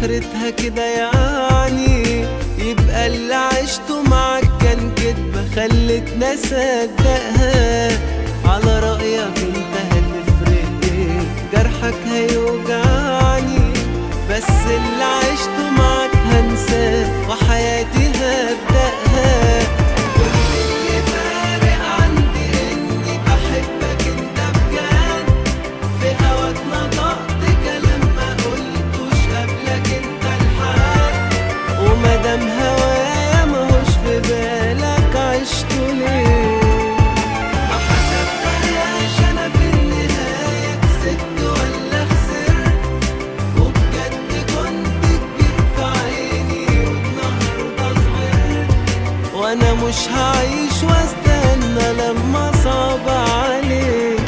اخرتها كده يعني يبقى اللي عشته معاك كان كدبة خلتنا صدقها على رأيك انت هتفرق ايه جرحك هيوجعني بس اللي عشته معاك هنساه وحياتي هبدأها كل اللي فارق عندي اني بحبك انت بجد في هواك نطقت كلام ما قلتوش قبلك انت الحد ومادام هوايا ماهوش في بالك عشته ليه ما حسبتهاش انا في النهاية كسبت ولا خسرت وبجد كنت كبير في عيني والنهارده صغرت وانا مش هعيش واستنى لما صعب عليك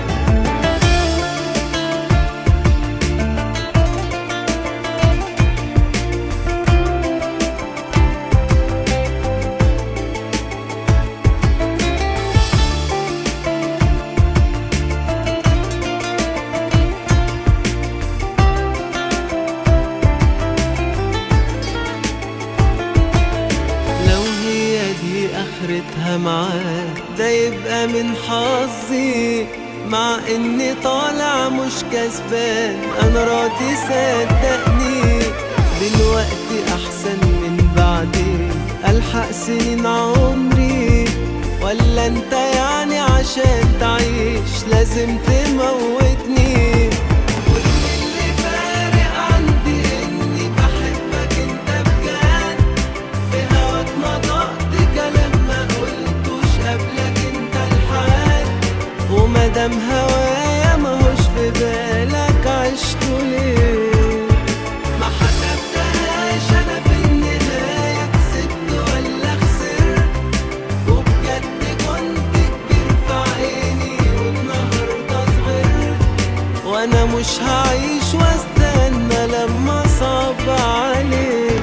لو هي دي اخرتها معاك ده يبقى من حظي مع اني طالع مش كسبان انا راضي صدقني دلوقتي احسن من بعدين الحق سنين عمري ولا انت يعني عشان تعيش لازم تموتني كل اللي فارق عندي اني بحبك انت بجد في هواك نطقت كلام ما قلتوش قبلك انت الحد ومادام هوايا ماهوش في بالك عشته ليه ما حسبتهاش انا في النهاية كسبت ولا خسرت وبجد كنت كبير في عيني والنهارده صغرت وانا مش هعيش واستنى لما صعب عليك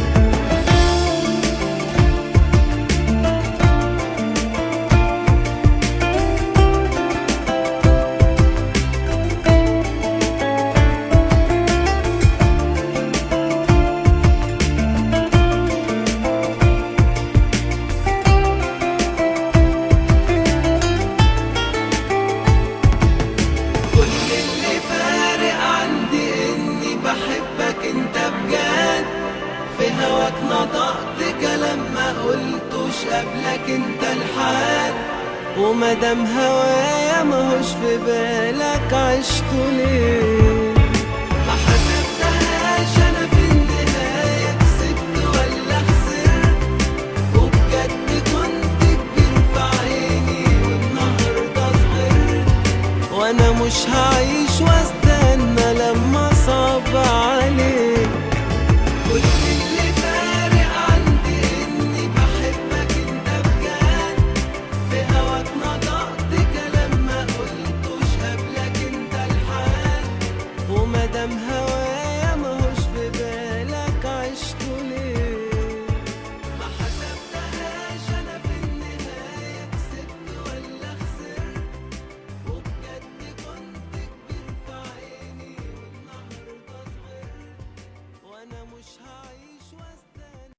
كل اللي فارق عندي اني بحبك انت بجد في هواك نطقت كلام ما قلتوش قبلك انت الحد ومادام هوايا ماهوش في بالك عشته ليه ما حسبتهاش انا في النهاية كسبت ولا خسرت وبجد كنت كبير في عيني والنهارده صغرت وانا مش هعيش